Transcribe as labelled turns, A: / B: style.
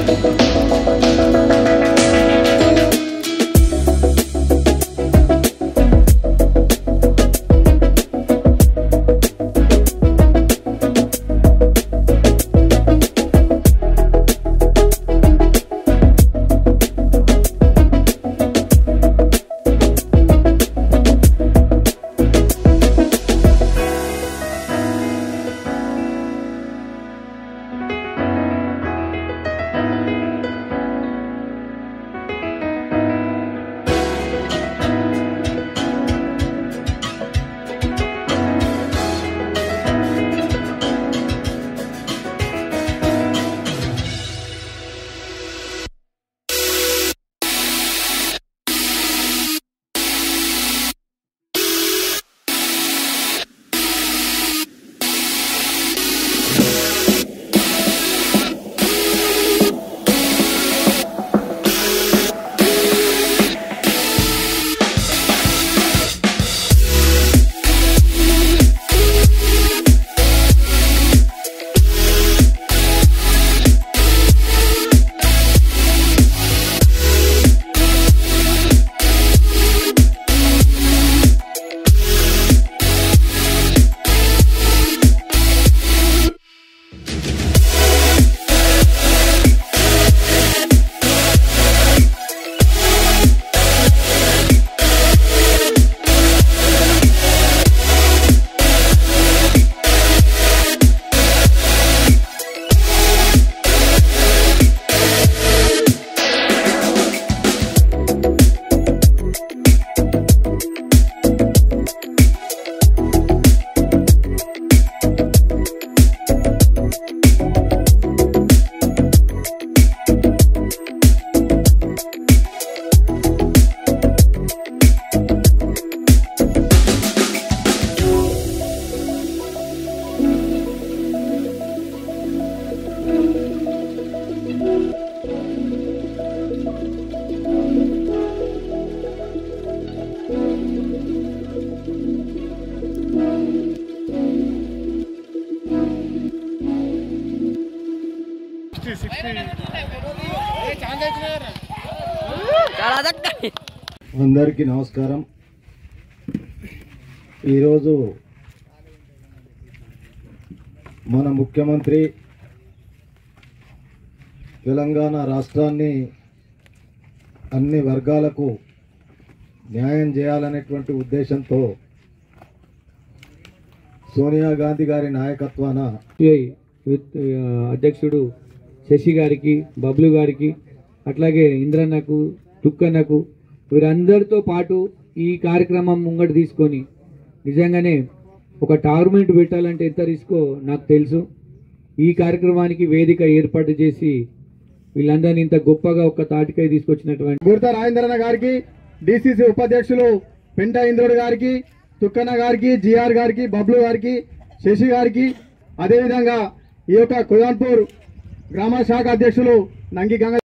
A: అందరికీ నమస్కారం ఈరోజు మన ముఖ్యమంత్రి తెలంగాణ రాష్ట్రాన్ని అన్ని వర్గాలకు న్యాయం చేయాలనేటువంటి ఉద్దేశంతో సోనియా గాంధీ గారి నాయకత్వాన
B: సిఐ యూత్ ఆ, అధ్యక్షుడు శశి గారికి బబ్లు గారికి అట్లాగే ఇంద్రన్నకు తుక్కన్నకు వీరందరితో పాటు ఈ కార్యక్రమం ముంగట తీసుకొని నిజంగానే ఒక టోర్నమెంట్ పెట్టాలంటే ఎంత రిస్కో నాకు తెలుసు ఈ కార్యక్రమానికి వేదిక ఏర్పాటు చేసి వీళ్ళందరినీ ఇంత గొప్పగా ఒక తాటికై తీసుకొచ్చినటువంటి
A: గుర్త రాజేంద్రన్న గారికి డిసిసి ఉపాధ్యక్షులు పెంట ఇంద్రుడు గారికి తుక్కన్న గారికి జిఆర్ గారికి బబ్లు గారికి శశి గారికి అదేవిధంగా ఈ యొక్క కుయాన్పూర్ గ్రామ శాఖ అధ్యక్షులు నంగి గంగ